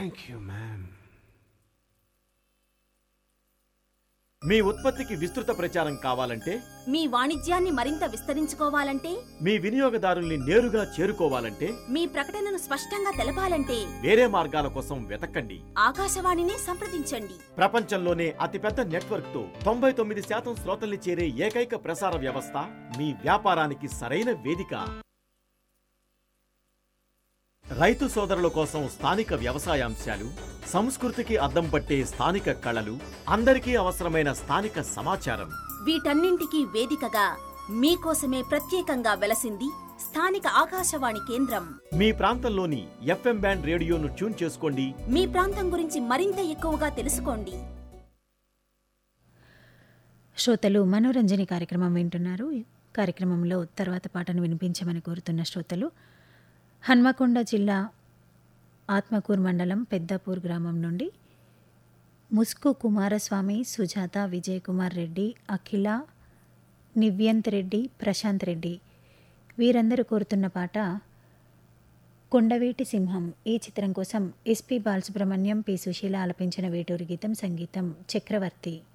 thank you ma'am మీ ఉత్పత్తికి విస్తృత ప్రచారం కావాలంటే మీ వాణిజ్యాన్ని మరింత విస్తరించుకోవాలంటే మీ వినియోగదారుల్ని నేరుగా చేరుకోవాలంటే మీ ప్రకటనను స్పష్టంగా తెలపాలంటే వేరే మార్గాల కోసం వెతకండి ఆకాశవాణిని సంప్రదించండి ప్రపంచంలోనే అతిపెద్ద నెట్వర్క్ తో తొంభై తొమ్మిది శాతం శ్రోతల్ని చేరే ఏకైక ప్రసార వ్యవస్థ మీ వ్యాపారానికి సరైన వేదిక రైతు సోదరుల కోసం స్థానిక వ్యవసాయాంశాలు సంస్కృతికి అద్దం పట్టే స్థానిక కళలు అందరికీ అవసరమైన స్థానిక సమాచారం వీటన్నింటికీ వేదికగా మీకోసమే ప్రత్యేకంగా వెలసింది స్థానిక ఆకాశవాణి కేంద్రం మీ ప్రాంతంలోని ఎఫ్ఎం బ్యాండ్ రేడియోను ట్యూన్ చేసుకోండి మీ ప్రాంతం గురించి మరింత ఎక్కువగా తెలుసుకోండి శ్రోతలు మనోరంజని కార్యక్రమం వింటున్నారు కార్యక్రమంలో తర్వాత పాటను వినిపించమని కోరుతున్న శ్రోతలు హన్మకొండ జిల్లా ఆత్మకూర్ మండలం పెద్దపూర్ గ్రామం నుండి ముస్కు కుమారస్వామి సుజాత విజయ్ కుమార్ రెడ్డి అఖిల నివ్యంత్ రెడ్డి ప్రశాంత్ రెడ్డి వీరందరూ కోరుతున్న పాట కొండవీటి సింహం ఈ చిత్రం కోసం ఎస్పి బాలసుబ్రహ్మణ్యం పి సుశీల ఆలపించిన వేటూరి గీతం సంగీతం చక్రవర్తి